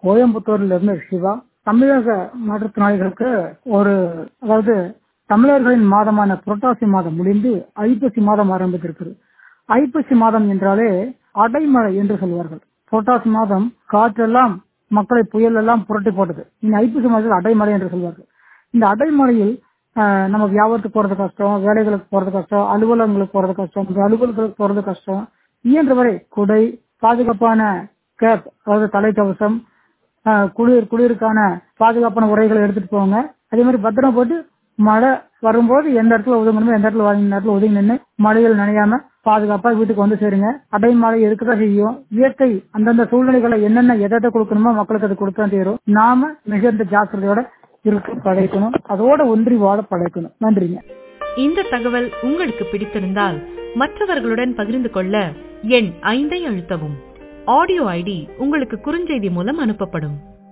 கோயம்புத்தூர்ல இருந்து சிவா தமிழக மாற்றுத்திறனாளிகளுக்கு ஒரு அதாவது தமிழர்களின் மாதமான புரட்டாசி மாதம் முடிந்து ஐப்பசி மாதம் ஆரம்பித்திருக்கிறது ஐப்பசி மாதம் என்றாலே அடைமழை என்று சொல்வார்கள் புரட்டாசி மாதம் காற்றெல்லாம் மக்களை புயல் எல்லாம் புரட்டி போட்டது இந்த ஐப்பசி மாதத்தில் அடைமழை என்று சொல்வார்கள் இந்த அடைமழையில் ஆஹ், நம்ம வியாபாரத்துக்கு போறது கஷ்டம் வேலைகளுக்கு போறது கஷ்டம் அலுவலகங்களுக்கு போறது கஷ்டம் இந்த அலுவலகங்களுக்கு போறது கஷ்டம் இயன்றவரை குடை பாதுகாப்பான கேப் அதாவது தலைக்கவசம் ஆஹ், குளிர் குளிருக்கான பாதுகாப்பான உரைகளை எடுத்துட்டு போங்க அதே மாதிரி பத்திரம் போட்டு மழை வரும்போது எந்த இடத்துல ஒதுங்கணுமோ எந்த இடத்துல வாங்க நேரத்துல ஒதுங்கி நின்று மழையில் நனையாம பாதுகாப்பா வீட்டுக்கு வந்து சேருங்க அடைமழை இருக்கதான் செய்யும் இயற்கை அந்தந்த சூழ்நிலைகளை என்னென்ன எதை எதை கொடுக்கணுமோ மக்களுக்கு அது கொடுத்தா தீரும் நாம மிகுந்த ஜாக்கிரதையோட இருக்க படைக்கணும் அதோட ஒன்றி வாழ படைக்கணும் நன்றிங்க இந்த தகவல் உங்களுக்கு பிடித்திருந்தால் மற்றவர்களுடன் பகிர்ந்து கொள்ள எண் ஐந்தை அழுத்தவும் ஆடியோ ஐடி உங்களுக்கு குறுஞ்செய்தி மூலம் அனுப்பப்படும்